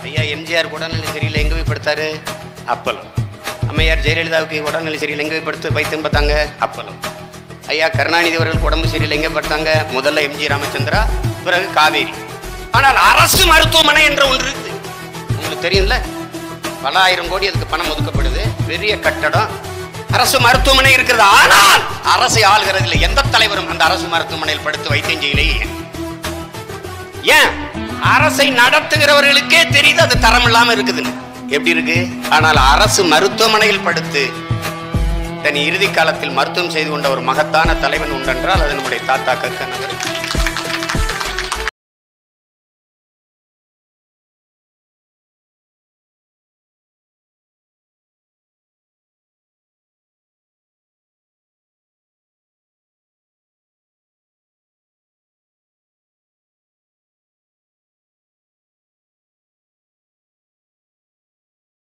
ஐயா எம்ஜிஆர் உடல்நிலை சரியில்லை எங்க போய் படுத்தாரு அப்பலம் அம்மையார் ஜெயலலிதாவுக்கு உடல்நிலை சரியில்லை எங்க போய் படுத்து வைத்தியம் பார்த்தாங்க அப்பலம் ஐயா கருணாநிதி அவர்களுக்கு உடம்பு சரியில்லை எங்க படுத்தாங்க முதல்ல எம்ஜி ராமச்சந்திரா பிறகு காவேரி ஆனால் அரசு மருத்துவமனை என்ற ஒன்று இருக்குது உங்களுக்கு தெரியும்ல பல ஆயிரம் கோடி அதுக்கு பணம் ஒதுக்கப்படுது பெரிய கட்டடம் அரசு மருத்துவமனை இருக்கிறது ஆனால் அரசை ஆளுகிறது இல்லை எந்த தலைவரும் அந்த அரசு மருத்துவமனையில் படுத்து வைத்தியம் செய்யலையே ஏன்? ஏன் அரசை நடத்துகிறவர்களுக்கே தெரியுது அது தரம் இல்லாம இருக்குதுன்னு எப்படி இருக்கு ஆனால் அரசு மருத்துவமனையில் படுத்து தன் இறுதி காலத்தில் மருத்துவம் செய்து கொண்ட ஒரு மகத்தான தலைவன் உண்டென்றால் அது நம்முடைய தாத்தா கக்கன் அவர்